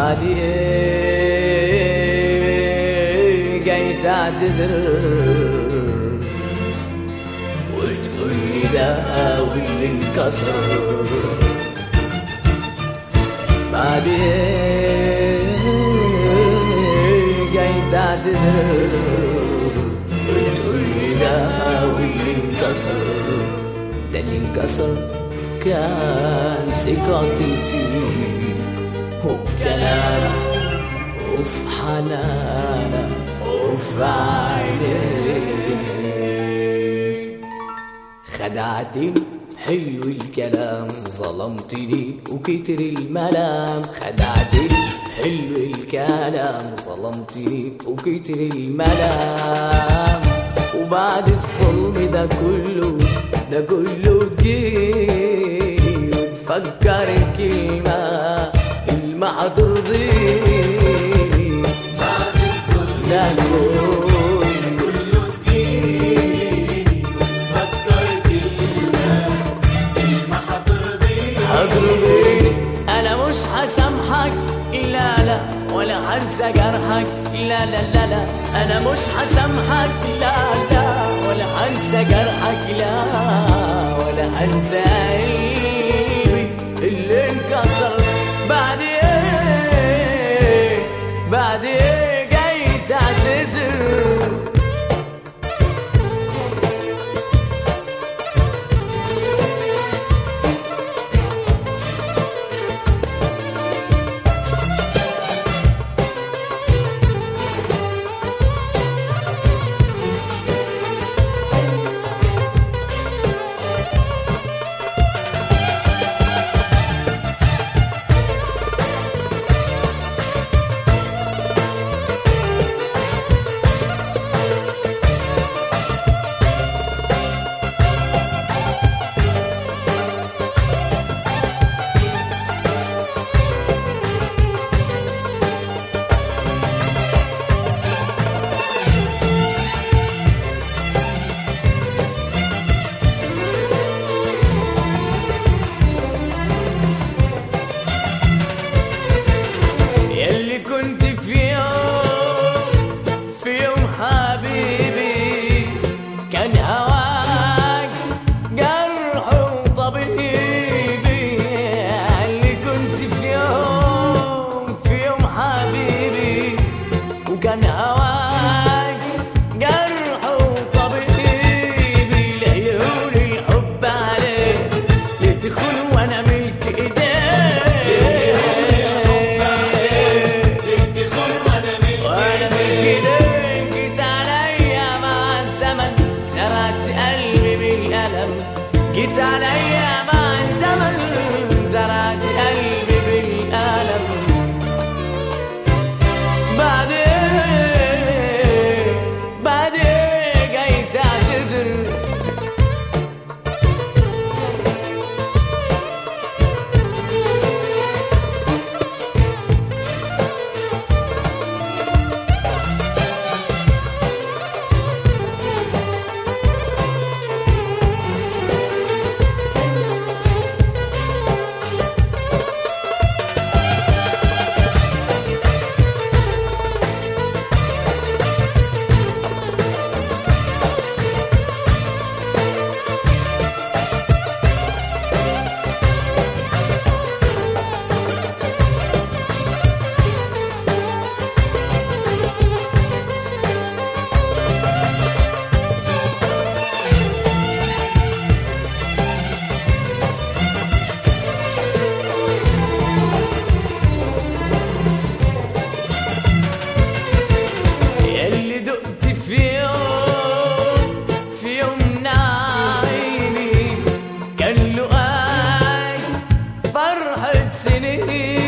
بعد ايه جاي تعتذر وتقول لي ده واللي انكسر بعد ايه جاي تعتذر وتقول لي ده واللي انكسر ده اللي انكسر كان ثقتي فيك وفي كلامك وفي حنانك وفي عينيك خدعتني حلو الكلام ظلمتني وكتر الملام خدعتني حلو الكلام ظلمتني وكتر الملام وبعد الظلم ده كله ده كله تجيني وتفكر كلمة كلمة هترضيني بعد الظلم ده كله كله تجيني فكر كلمة كلمة هترضيني هترضيني انا مش هسامحك لا لا ولا هنسى جرحك لا لا لا لا انا مش هسامحك لا لا ولا هنسى جرحك لا ولا هنسى قلبي اللي انكسر بعد ايه بعد ايه جاي تعتذر يلي كنت في يوم في يوم حبيبي كان هواك جرح وطبيبي يلي كنت في يوم في يوم حبيبي وكان هواك جرح وطبيبي لعيون الحب عليك لتخون وانا ملك ايديك تدخل وانا من وانا من ايديك جيت عليا مع الزمن زرعت قلبي بالألم جيت عليا مع الزمن زرعت قلبي بالألم بعد ايه بعد ايه جاي تعتذر يلي دقت في يوم في يوم نعيمي كان لقاي فرحة سنيني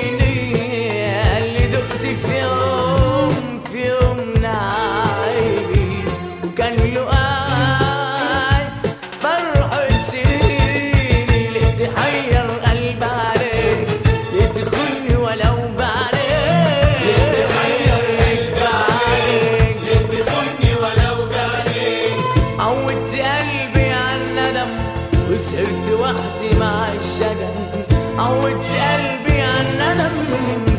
يلي دقت في يوم في يوم نعيمي وكان لقاي فرحة سنيني ليه تحير قلب عليك ليه تخوني ولو بعدين ليه تحير قلب عليك تدخلني ولو بعدين عودت قلبي على الندم وسهرت وحدي مع الشجن عودت قلبي على الندم